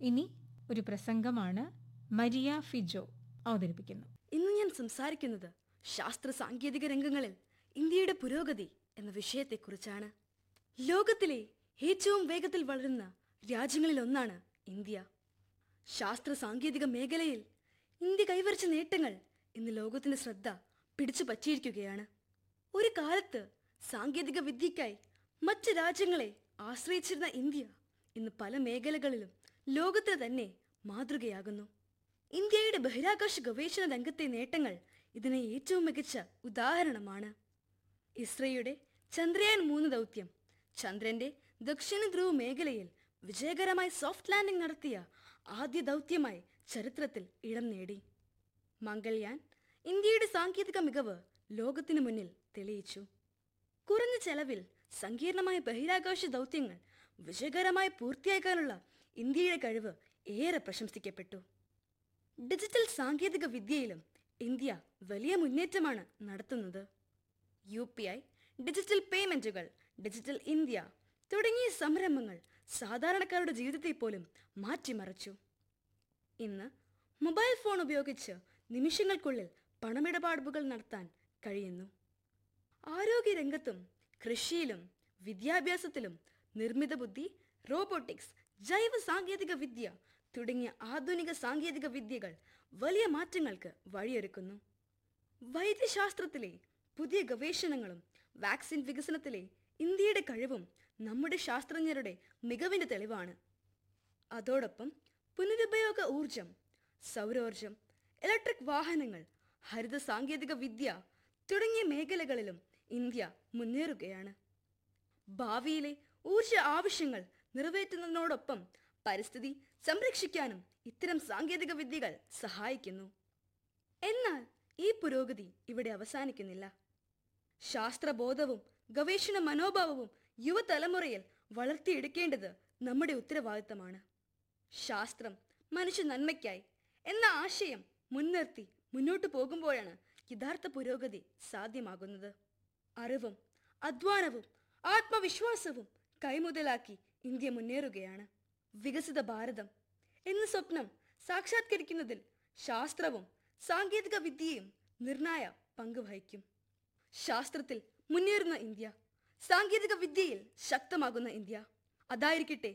ഇനി ഒരു പ്രസംഗമാണ് മരിയ ഫിജോ അവതരിപ്പിക്കുന്നു ഇന്ന് ഞാൻ സംസാരിക്കുന്നത് ശാസ്ത്ര സാങ്കേതിക രംഗങ്ങളിൽ ഇന്ത്യയുടെ പുരോഗതി എന്ന വിഷയത്തെക്കുറിച്ചാണ് ലോകത്തിലെ ഏറ്റവും വേഗത്തിൽ വളരുന്ന രാജ്യങ്ങളിലൊന്നാണ് ഇന്ത്യ ശാസ്ത്ര സാങ്കേതിക മേഖലയിൽ ഇന്ത്യ കൈവരിച്ച നേട്ടങ്ങൾ ഇന്ന് ലോകത്തിന്റെ ശ്രദ്ധ പിടിച്ചു പറ്റിയിരിക്കുകയാണ് ഒരു കാലത്ത് സാങ്കേതിക വിദ്യയ്ക്കായി മറ്റ് രാജ്യങ്ങളെ ആശ്രയിച്ചിരുന്ന ഇന്ത്യ ഇന്ന് പല മേഖലകളിലും ലോകത്തിന് തന്നെ മാതൃകയാകുന്നു ഇന്ത്യയുടെ ബഹിരാകാശ ഗവേഷണ രംഗത്തെ നേട്ടങ്ങൾ ഇതിന് ഏറ്റവും മികച്ച ഉദാഹരണമാണ് ഇസ്രയുടെ ചന്ദ്രയാൻ മൂന്ന് ദൗത്യം ചന്ദ്രന്റെ ദക്ഷിണ ധ്രുവ മേഖലയിൽ വിജയകരമായി സോഫ്റ്റ് ലാൻഡിംഗ് നടത്തിയ ആദ്യ ദൗത്യമായി ചരിത്രത്തിൽ ഇടം നേടി മംഗൾയാൻ ഇന്ത്യയുടെ സാങ്കേതിക മികവ് ലോകത്തിനു മുന്നിൽ തെളിയിച്ചു കുറഞ്ഞ ചെലവിൽ സങ്കീർണമായ ബഹിരാകാശ ദൗത്യങ്ങൾ വിജയകരമായി പൂർത്തിയാക്കാനുള്ള ഇന്ത്യയുടെ കഴിവ് ഏറെ പ്രശംസിക്കപ്പെട്ടു ഡിജിറ്റൽ സാങ്കേതിക വിദ്യയിലും ഇന്ത്യ വലിയ മുന്നേറ്റമാണ് നടത്തുന്നത് യു പി ഐ ഡിജിറ്റൽ പേയ്മെന്റുകൾ ഡിജിറ്റൽ ഇന്ത്യ തുടങ്ങിയ സംരംഭങ്ങൾ സാധാരണക്കാരുടെ ജീവിതത്തെ പോലും മാറ്റിമറിച്ചു ഇന്ന് മൊബൈൽ ഫോൺ ഉപയോഗിച്ച് നിമിഷങ്ങൾക്കുള്ളിൽ പണമിടപാടുകൾ നടത്താൻ കഴിയുന്നു ആരോഗ്യരംഗത്തും കൃഷിയിലും വിദ്യാഭ്യാസത്തിലും നിർമ്മിത ബുദ്ധി റോബോട്ടിക്സ് ജൈവ സാങ്കേതിക വിദ്യ തുടങ്ങിയ ആധുനിക സാങ്കേതിക വിദ്യകൾ വലിയ മാറ്റങ്ങൾക്ക് വഴിയൊരുക്കുന്നു വൈദ്യശാസ്ത്രത്തിലെ പുതിയ ഗവേഷണങ്ങളും വാക്സിൻ വികസനത്തിലെ ഇന്ത്യയുടെ കഴിവും നമ്മുടെ ശാസ്ത്രജ്ഞരുടെ മികവിന്റെ തെളിവാണ് അതോടൊപ്പം പുനരുപയോഗ ഊർജം സൗരോർജം ഇലക്ട്രിക് വാഹനങ്ങൾ ഹരിത സാങ്കേതിക വിദ്യ തുടങ്ങിയ മേഖലകളിലും ഇന്ത്യ മുന്നേറുകയാണ് ഭാവിയിലെ ഊർജ ആവശ്യങ്ങൾ നിറവേറ്റുന്നതിനോടൊപ്പം പരിസ്ഥിതി സംരക്ഷിക്കാനും ഇത്തരം സാങ്കേതിക വിദ്യകൾ സഹായിക്കുന്നു എന്നാൽ ഈ പുരോഗതി ഇവിടെ അവസാനിക്കുന്നില്ല ശാസ്ത്രബോധവും ഗവേഷണ മനോഭാവവും യുവതലമുറയിൽ വളർത്തിയെടുക്കേണ്ടത് നമ്മുടെ ഉത്തരവാദിത്തമാണ് ശാസ്ത്രം മനുഷ്യ നന്മയ്ക്കായി എന്ന ആശയം മുൻനിർത്തി മുന്നോട്ടു പോകുമ്പോഴാണ് യഥാർത്ഥ പുരോഗതി സാധ്യമാകുന്നത് അറിവും അധ്വാനവും ആത്മവിശ്വാസവും കൈമുതലാക്കി ഇന്ത്യ മുന്നേറുകയാണ് വികസിത ഭാരതം എന്ന സ്വപ്നം സാക്ഷാത്കരിക്കുന്നതിൽ ശാസ്ത്രവും സാങ്കേതിക വിദ്യയും നിർണായ പങ്ക് വഹിക്കും ശാസ്ത്രത്തിൽ മുന്നേറുന്ന ഇന്ത്യ സാങ്കേതിക വിദ്യയിൽ ശക്തമാകുന്ന ഇന്ത്യ അതായിരിക്കട്ടെ